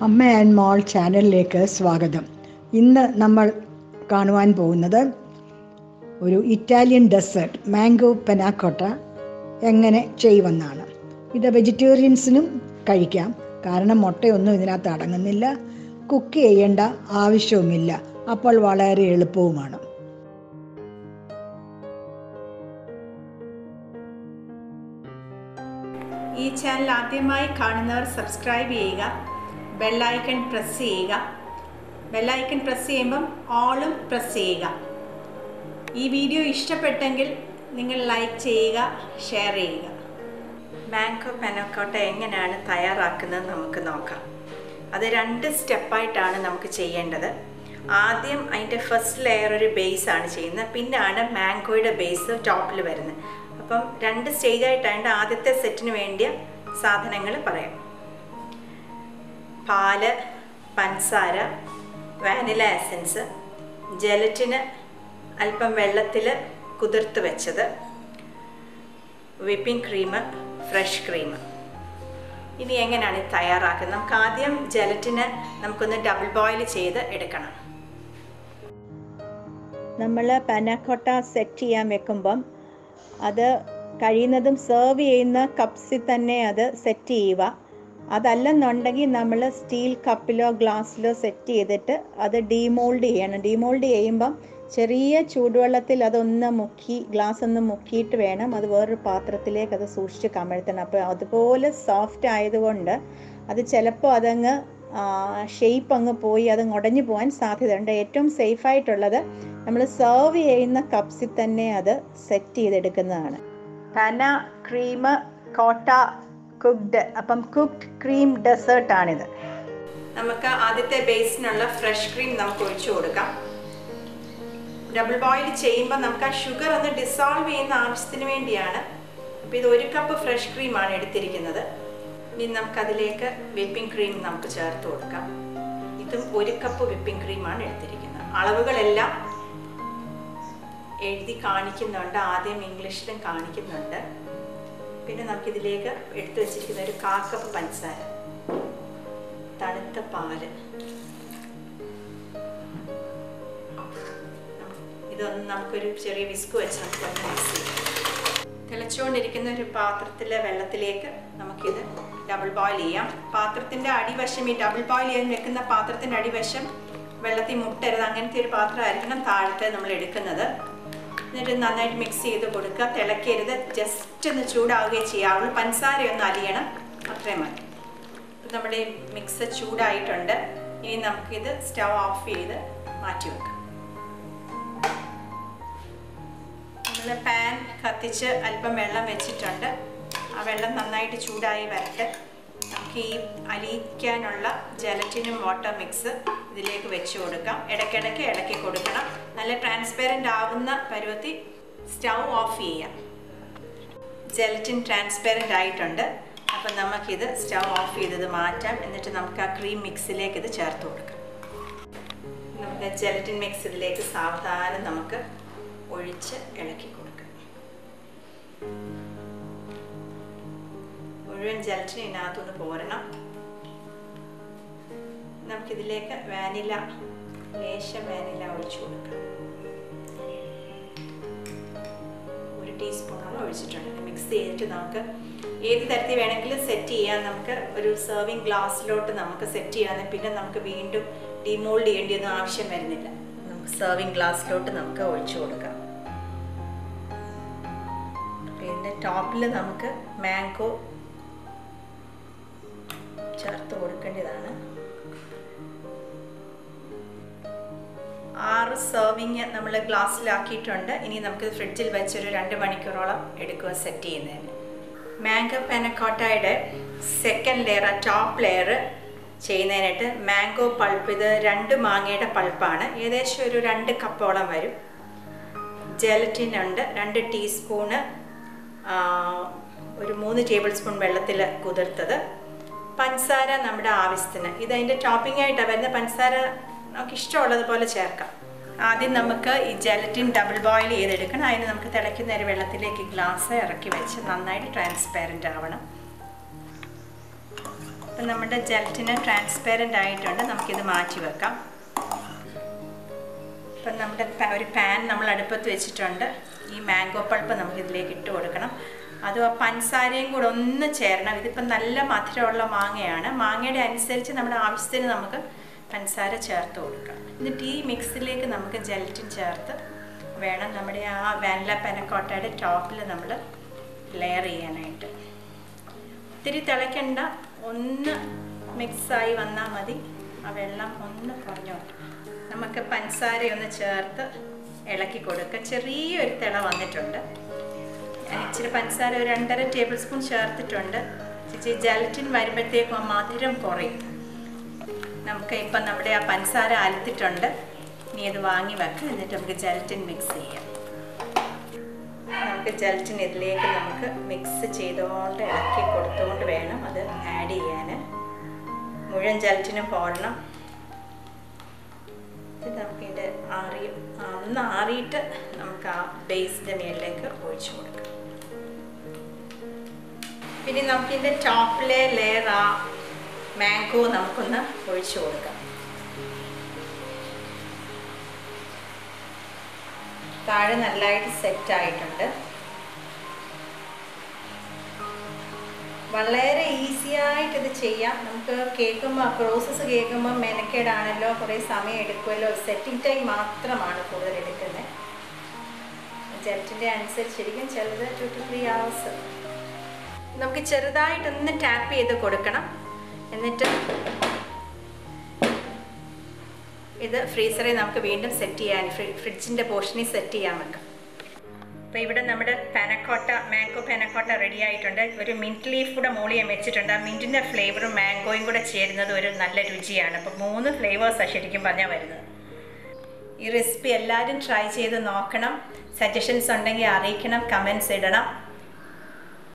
അമ്മ ആൻഡ് മോൾ ചാനലിലേക്ക് സ്വാഗതം ഇന്ന് നമ്മൾ കാണുവാൻ പോകുന്നത് ഒരു ഇറ്റാലിയൻ ഡെസേർട്ട് മാംഗോ പെനാക്കോട്ട എങ്ങനെ ചെയ്യുമെന്നാണ് ഇത് വെജിറ്റേറിയൻസിനും കഴിക്കാം കാരണം മുട്ടയൊന്നും ഇതിനകത്ത് അടങ്ങുന്നില്ല കുക്ക് ചെയ്യേണ്ട ആവശ്യവുമില്ല അപ്പോൾ വളരെ എളുപ്പവുമാണ് ഈ ചാനൽ ആദ്യമായി കാണുന്നവർ സബ്സ്ക്രൈബ് ചെയ്യുക ബെല്ലൈക്കൺ പ്രസ് ചെയ്യുക ബെല്ലൈക്കൺ പ്രസ് ചെയ്യുമ്പം ഓളും പ്രസ് ചെയ്യുക ഈ വീഡിയോ ഇഷ്ടപ്പെട്ടെങ്കിൽ നിങ്ങൾ ലൈക്ക് ചെയ്യുക ഷെയർ ചെയ്യുക മാംഗോ പെനക്കോട്ട എങ്ങനെയാണ് തയ്യാറാക്കുന്നത് നമുക്ക് നോക്കാം അത് രണ്ട് സ്റ്റെപ്പായിട്ടാണ് നമുക്ക് ചെയ്യേണ്ടത് ആദ്യം അതിൻ്റെ ഫസ്റ്റ് ലെയർ ഒരു ബേസ് ആണ് ചെയ്യുന്നത് പിന്നാണ് മാംഗോയുടെ ബേസ് ടോപ്പിൽ വരുന്നത് അപ്പം രണ്ട് സ്റ്റേജ് ആയിട്ടാണ് ആദ്യത്തെ സെറ്റിന് വേണ്ടിയ സാധനങ്ങൾ പറയാം പാല് പഞ്ചസാര വാനില എസൻസ് ജലറ്റിന് അല്പം വെള്ളത്തിൽ കുതിർത്ത് വെച്ചത് വിപ്പിംഗ് ക്രീം ഫ്രഷ് ക്രീം ഇനി എങ്ങനെയാണ് ഇത് തയ്യാറാക്കുന്നത് നമുക്ക് ആദ്യം ജലറ്റിന് നമുക്കൊന്ന് ഡബിൾ ബോയിൽ ചെയ്ത് എടുക്കണം നമ്മൾ പനാക്കോട്ട സെറ്റ് ചെയ്യാൻ വെക്കുമ്പം അത് കഴിയുന്നതും സെർവ് ചെയ്യുന്ന കപ്സിൽ തന്നെ അത് സെറ്റ് ചെയ്യുക അതല്ലെന്നുണ്ടെങ്കിൽ നമ്മൾ സ്റ്റീൽ കപ്പിലോ ഗ്ലാസ്സിലോ സെറ്റ് ചെയ്തിട്ട് അത് ഡീമോൾഡ് ചെയ്യണം ഡീമോൾഡ് ചെയ്യുമ്പം ചെറിയ ചൂടുവെള്ളത്തിൽ അതൊന്ന് മുക്കി ഗ്ലാസ് ഒന്ന് മുക്കിയിട്ട് വേണം അത് വേറൊരു പാത്രത്തിലേക്ക് അത് സൂക്ഷിച്ച് കമഴ്ത്തണം അപ്പോൾ അതുപോലെ സോഫ്റ്റ് ആയതുകൊണ്ട് അത് ചിലപ്പോൾ അതങ്ങ് ഷേപ്പ് അങ്ങ് പോയി അത് ഉടഞ്ഞു പോകാൻ സാധ്യതയുണ്ട് ഏറ്റവും സേഫ് ആയിട്ടുള്ളത് നമ്മൾ സെർവ് ചെയ്യുന്ന കപ്സിൽ തന്നെ അത് സെറ്റ് ചെയ്തെടുക്കുന്നതാണ് പന ക്രീം കോട്ട കുക്ക്ഡ് അപ്പം കുക്ക്ഡ് ക്രീം ഡെസേർട്ടാണിത് നമുക്ക് ആദ്യത്തെ ബേസിനുള്ള ഫ്രഷ് ക്രീം നമുക്ക് ഒഴിച്ചു കൊടുക്കാം ഡബിൾ ബോയിൽ ചെയ്യുമ്പോൾ നമുക്ക് ആ ഷുഗർ ഒന്ന് ഡിസോൾവ് ചെയ്യുന്ന ആവശ്യത്തിന് വേണ്ടിയാണ് അപ്പോൾ ഇത് ഒരു കപ്പ് ഫ്രഷ് ക്രീമാണ് എടുത്തിരിക്കുന്നത് ഇനി നമുക്കതിലേക്ക് വിപ്പിംഗ് ക്രീം നമുക്ക് ചേർത്ത് കൊടുക്കാം ഇതും ഒരു കപ്പ് വിപ്പിംഗ് ക്രീമാണ് എടുത്തിരിക്കുന്നത് അളവുകളെല്ലാം എഴുതി കാണിക്കുന്നുണ്ട് ആദ്യം ഇംഗ്ലീഷിലും കാണിക്കുന്നുണ്ട് പിന്നെ നമുക്കിതിലേക്ക് എടുത്തു വെച്ചിരിക്കുന്ന ഒരു കാ കപ്പ് പഞ്ചസാര തണുത്ത പാല് ഇതൊന്ന് നമുക്കൊരു ചെറിയ വിസ്ക് വെച്ച് നമുക്ക് ഒന്ന് മിക്സ് ചെയ്യാം തിളച്ചുകൊണ്ടിരിക്കുന്ന ഒരു പാത്രത്തിലെ വെള്ളത്തിലേക്ക് നമുക്കിത് ഡബിൾ ബോയിൽ ചെയ്യാം പാത്രത്തിൻ്റെ അടിവശം ഈ ഡബിൾ ബോയിൽ ചെയ്യാൻ വെക്കുന്ന പാത്രത്തിൻ്റെ അടിവശം വെള്ളത്തിൽ മുട്ടരുത് അങ്ങനത്തെ ഒരു പാത്രമായിരിക്കണം താഴത്തെ നമ്മൾ എടുക്കുന്നത് എന്നിട്ട് നന്നായിട്ട് മിക്സ് ചെയ്ത് കൊടുക്കുക തിളക്കരുത് ജസ്റ്റ് ഒന്ന് ചൂടാവുകയും ചെയ്യാവുള്ളൂ പഞ്ചസാരയൊന്ന് അലിയണം അത്രയും മതി ഇപ്പം നമ്മുടെ മിക്സ് ചൂടായിട്ടുണ്ട് ഇനി നമുക്കിത് സ്റ്റവ് ഓഫ് ചെയ്ത് മാറ്റി വെക്കാം നമ്മൾ പാൻ കത്തിച്ച് അല്പം വെള്ളം വെച്ചിട്ടുണ്ട് ആ വെള്ളം നന്നായിട്ട് ചൂടായി വരട്ടെ നമുക്ക് ഈ അലിയിക്കാനുള്ള ജലറ്റിനും വാട്ടർ മിക്സ് ഇതിലേക്ക് വെച്ച് കൊടുക്കാം ഇടയ്ക്കിടയ്ക്ക് ഇളക്കി കൊടുക്കണം നല്ല ട്രാൻസ്പെറൻ്റ് ആവുന്ന പരുവത്തിൽ സ്റ്റൗ ഓഫ് ചെയ്യാം ജലറ്റിൻ ട്രാൻസ്പെറൻ്റ് ആയിട്ടുണ്ട് അപ്പം നമുക്കിത് സ്റ്റൗ ഓഫ് ചെയ്തത് മാറ്റാം എന്നിട്ട് നമുക്ക് ആ ക്രീം മിക്സിലേക്ക് ഇത് ചേർത്ത് കൊടുക്കാം നമുക്ക് ജലറ്റിൻ മിക്സ് ഇതിലേക്ക് സാവധാനം നമുക്ക് ഒഴിച്ച് ഇളക്കി കൊടുക്കാം മുഴുവൻ ജലറ്റിന് ഇതിനകത്തുനിന്ന് പോരണം നമുക്കിതിലേക്ക് വാനില ലേശം വാനില ഒഴിച്ചു കൊടുക്കാം ഒരു ടീസ്പൂണോളം ഒഴിച്ചിട്ടുണ്ട് മിക്സ് ചെയ്തിട്ട് നമുക്ക് ഏത് തരത്തിൽ വേണമെങ്കിലും സെറ്റ് ചെയ്യാൻ നമുക്ക് ഒരു സെർവിങ് ഗ്ലാസ്സിലോട്ട് നമുക്ക് സെറ്റ് ചെയ്യാൻ പിന്നെ നമുക്ക് വീണ്ടും ഡിമോൾഡ് ചെയ്യേണ്ടിയൊന്നും ആവശ്യം വരുന്നില്ല നമുക്ക് സെർവിങ് ഗ്ലാസ്സിലോട്ട് നമുക്ക് ഒഴിച്ചു കൊടുക്കാം പിന്നെ ടോപ്പിൽ നമുക്ക് മാംഗോ ചേർത്ത് കൊടുക്കേണ്ടതാണ് ആറ് സെർവിങ് നമ്മൾ ഗ്ലാസ്സിലാക്കിയിട്ടുണ്ട് ഇനി നമുക്ക് ഫ്രിഡ്ജിൽ വെച്ചൊരു രണ്ട് മണിക്കൂറോളം എടുക്കുക സെറ്റ് ചെയ്യുന്നതിന് മാംഗോ പെനക്കോട്ടയുടെ സെക്കൻഡ് ലെയർ ടോപ്പ് ലെയർ ചെയ്യുന്നതിനായിട്ട് മാംഗോ പൾപ്പ് ഇത് രണ്ട് മാങ്ങയുടെ പൾപ്പാണ് ഏകദേശം ഒരു രണ്ട് കപ്പോളം വരും ജലറ്റിൻ ഉണ്ട് രണ്ട് ടീസ്പൂണ് ഒരു മൂന്ന് ടേബിൾ സ്പൂൺ വെള്ളത്തിൽ കുതിർത്തത് പഞ്ചസാര നമ്മുടെ ആവശ്യത്തിന് ഇതതിൻ്റെ ടോപ്പിംഗ് ആയിട്ടാണ് വരുന്ന പഞ്ചസാര നമുക്ക് ഇഷ്ടമുള്ളതുപോലെ ചേർക്കാം ആദ്യം നമുക്ക് ഈ ജലറ്റിൻ ഡബിൾ ബോയിൽ ചെയ്തെടുക്കണം അതിന് നമുക്ക് തിളയ്ക്കുന്ന ഒരു വെള്ളത്തിലേക്ക് ഗ്ലാസ് ഇറക്കി വെച്ച് നന്നായിട്ട് ട്രാൻസ്പാരൻ്റ് ആവണം അപ്പം നമ്മുടെ ജലറ്റിന് ട്രാൻസ്പെറൻ്റ് ആയിട്ടുണ്ട് നമുക്കിത് മാറ്റി വെക്കാം ഇപ്പം നമ്മുടെ പ- ഒരു പാൻ നമ്മൾ അടുപ്പത്ത് വെച്ചിട്ടുണ്ട് ഈ മാംഗോ പൾപ്പ് നമുക്ക് ഇതിലേക്ക് ഇട്ട് കൊടുക്കണം അതും ആ പഞ്ചസാരയും കൂടെ ഒന്ന് ചേരണം ഇതിപ്പം നല്ല മധുരമുള്ള മാങ്ങയാണ് മാങ്ങയുടെ അനുസരിച്ച് നമ്മുടെ ആവശ്യത്തിന് നമുക്ക് പഞ്ചസാര ചേർത്ത് കൊടുക്കാം എന്നിട്ട് ഈ മിക്സിലേക്ക് നമുക്ക് ജലറ്റിൻ ചേർത്ത് വേണം നമ്മുടെ ആ വാനില പെനക്കോട്ടയുടെ ടോപ്പിൽ നമ്മൾ ലെയർ ചെയ്യാനായിട്ട് ഒത്തിരി തിളയ്ക്കണ്ട ഒന്ന് മിക്സായി വന്നാൽ മതി ആ വെള്ളം ഒന്ന് കുറഞ്ഞോട്ട് നമുക്ക് പഞ്ചസാര ഒന്ന് ചേർത്ത് ഇളക്കി കൊടുക്കുക ചെറിയൊരു തിള വന്നിട്ടുണ്ട് ഞാൻ ഇച്ചിരി പഞ്ചസാര ഒരു രണ്ടര ടേബിൾ സ്പൂൺ ചേർത്തിട്ടുണ്ട് ഇച്ചിരി ജലറ്റിൻ വരുമ്പോഴത്തേക്കും ആ മധുരം കുറയും നമുക്ക് ഇപ്പം നമ്മുടെ ആ പഞ്ചസാര അലുത്തിട്ടുണ്ട് ഇനി ഇത് വാങ്ങി വെക്കാം എന്നിട്ട് നമുക്ക് ജലറ്റിൻ മിക്സ് ചെയ്യാം നമുക്ക് ജലറ്റിൻ ഇതിലേക്ക് നമുക്ക് മിക്സ് ചെയ്തുകൊണ്ട് ഇളക്കി കൊടുത്തുകൊണ്ട് വേണം അത് ആഡ് ചെയ്യാൻ മുഴുവൻ ജലറ്റിനും പോടണം ഇത് നമുക്കിതിൻ്റെ ആറി ആ, ഒന്ന് ആറിയിട്ട് നമുക്ക് ആ ബേസിൻ്റെ മേളിലേക്ക് ഒഴിച്ചു കൊടുക്കാം പിന്നെ നമുക്കിതിൻ്റെ ടോപ്പിലെ ലെയർ ആ മാംഗോ നമുക്കൊന്ന് ഒഴിച്ചു കൊടുക്കാം താഴെ നല്ലതായിട്ട് സെറ്റ് ആയിട്ടുണ്ട് വളരെ ഈസി ആയിട്ട് ഇത് ചെയ്യാം നമുക്ക് കേൾക്കുമ്പോൾ പ്രോസസ്സ് കേൾക്കുമ്പോൾ മെനക്കേടാണല്ലോ കുറേ സമയം എടുക്കുമല്ലോ സെറ്റിംഗ് ടൈം മാത്രമാണ് കൂടുതൽ എടുക്കുന്നത് ജെറ്റിൻ്റെ അനുസരിച്ചിരിക്കും ചിലത് ടു ടു ത്രീ അവേഴ്സ് നമുക്ക് ചെറുതായിട്ടൊന്ന് ടാപ്പ് ചെയ്ത് കൊടുക്കണം എന്നിട്ട് ഇത് ഫ്രീസറിൽ നമുക്ക് വീണ്ടും സെറ്റ് ചെയ്യാൻ ഫ്രിഡ്ജിൻ്റെ പോർഷനിൽ സെറ്റ് ചെയ്യാൻ വെക്കാം അപ്പോൾ ഇവിടെ നമ്മുടെ പാനക്കോട്ട മാംഗോ പാനക്കോട്ട റെഡി ആയിട്ടുണ്ട് ഒരു മിൻറ്റ് ലീഫ് കൂടെ മുകളിൽ ഞാൻ വെച്ചിട്ടുണ്ട് ആ മിൻറ്റിൻ്റെ ഫ്ലേവറും മാംഗോയും കൂടെ ചേരുന്നത് ഒരു നല്ല രുചിയാണ് അപ്പോൾ മൂന്ന് ഫ്ലേവേഴ്സാണ് ശരിക്കും പറഞ്ഞാൽ വരുന്നത് ഈ റെസിപ്പി എല്ലാവരും ട്രൈ ചെയ്ത് നോക്കണം സജഷൻസ് ഉണ്ടെങ്കിൽ അറിയിക്കണം കമൻസ് ഇടണം